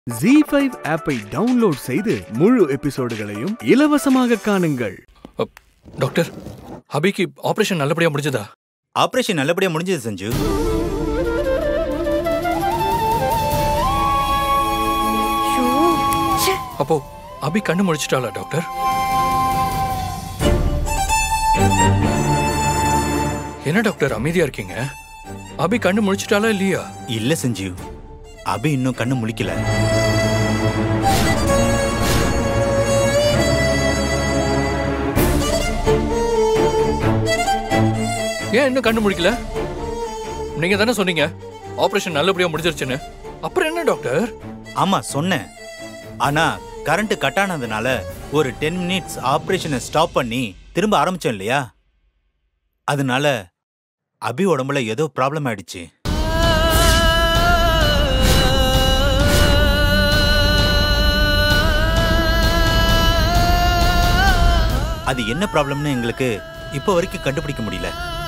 G five ஆப்பை download செய்து முழு எபிசோடுகளையும் இலவசமாக காணுங்கள் அப், டாக்டர் அபிக்கு ஆபரேஷன் நல்லபடியா முடிஞ்சதா ஆபரேஷன் நல்லபடியா முடிஞ்சது சஞ்சு ஷோ ச்சே அப்போ அபி கண்ணு முடிச்சிட்டாளா டாக்டர் என்ன டாக்டர் அமைதியா இருக்கீங்க அபி கண்ணு முடிச்சிட்டாளா இல்லையா இல்ல சஞ்சீவ் அபி இன்னும் கண்ணு முழிக்கல ஏன் இன்னும் கண்ணு முடிக்கல நீங்க தானே சொன்னீங்க ஆபரேஷன் நல்லபடியா முடிஞ்சிருச்சுன்னு அப்புறம் என்ன டாக்டர் ஆமா சொன்னேன் ஆனா கரண்ட் கட் ஆனதுனால ஒரு டென் மினிட்ஸ் ஆபரேஷனை ஸ்டாப் பண்ணி திரும்ப ஆரம்பிச்சோம் இல்லையா அதனால அபி உடம்புல ஏதோ ப்ராப்ளம் ஆயிடுச்சு அது என்ன ப்ராப்ளம்னு எங்களுக்கு இப்போ வரைக்கும் கண்டுபிடிக்க முடியல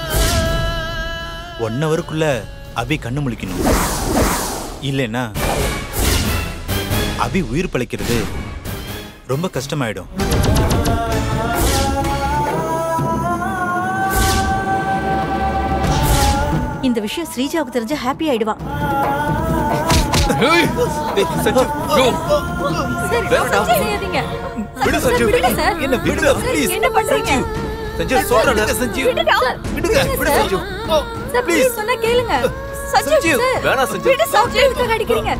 ஒன் ஹவருக்குள்ள அபி கண்ணு முழிக்கணும் இல்லைன்னா அபி உயிர் பிழைக்கிறது ரொம்ப கஷ்டமாயிடும் இந்த விஷயம் ஸ்ரீஜாவுக்கு தெரிஞ்சா ஹாப்பி ஆயிடுவா ஏய்! யோ! சார் வேண்டாம். செய்யாதீங்க விடு சார், சஞ்சு. விடுங்க சார். என்ன விடுங்க, please. என்ன பண்றீங்க சஞ்சு சொல்றேன் சஞ்சு விடுடா. விடுங்க விடு சார். சஞ்சு சார் ப்ளீஸ் சொன்னா கேளுங்க சஞ்சு சஞ்சு, சார் வேணாம் சஞ்சு. விடு சார் எதுக்காக அடிக்கிறீங்க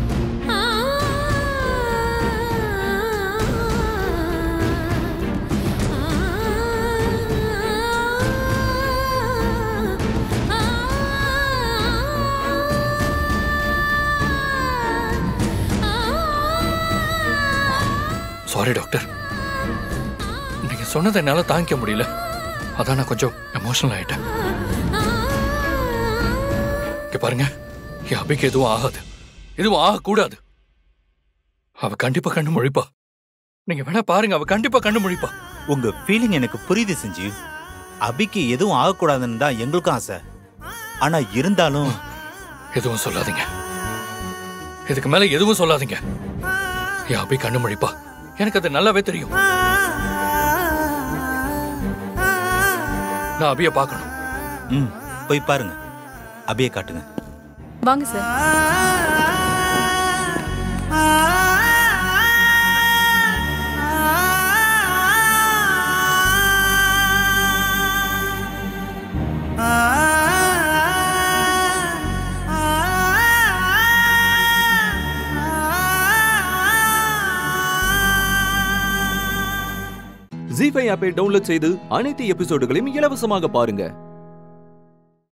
சாரி டாக்டர் நீங்க சொன்னதை என்னால தாங்கிக்க முடியல அதான் நான் கொஞ்சம் எமோஷனல் ஆயிட்டேன் இங்க பாருங்க என் அபிக்கு எதுவும் ஆகாது எதுவும் ஆகக்கூடாது அவ கண்டிப்பா கண்ணு முழிப்பா நீங்க வேணா பாருங்க அவ கண்டிப்பா கண்ணு முழிப்பா உங்க ஃபீலிங் எனக்கு புரியுது செஞ்சு அபிக்கு எதுவும் ஆகக்கூடாதுன்னு தான் எங்களுக்கும் ஆசை ஆனா இருந்தாலும் எதுவும் சொல்லாதீங்க இதுக்கு மேல எதுவும் சொல்லாதீங்க என் அபி கண்ணு முழிப்பா எனக்கு அது நல்லாவே தெரியும் நான் அபிய பார்க்கணும் ம் போய் பாருங்க அபியை காட்டுங்க வாங்க சார் ஜி ஃபைவ் ஆப்பை டவுன்லோட் செய்து அனைத்து எபிசோடுகளையும் இலவசமாக பாருங்க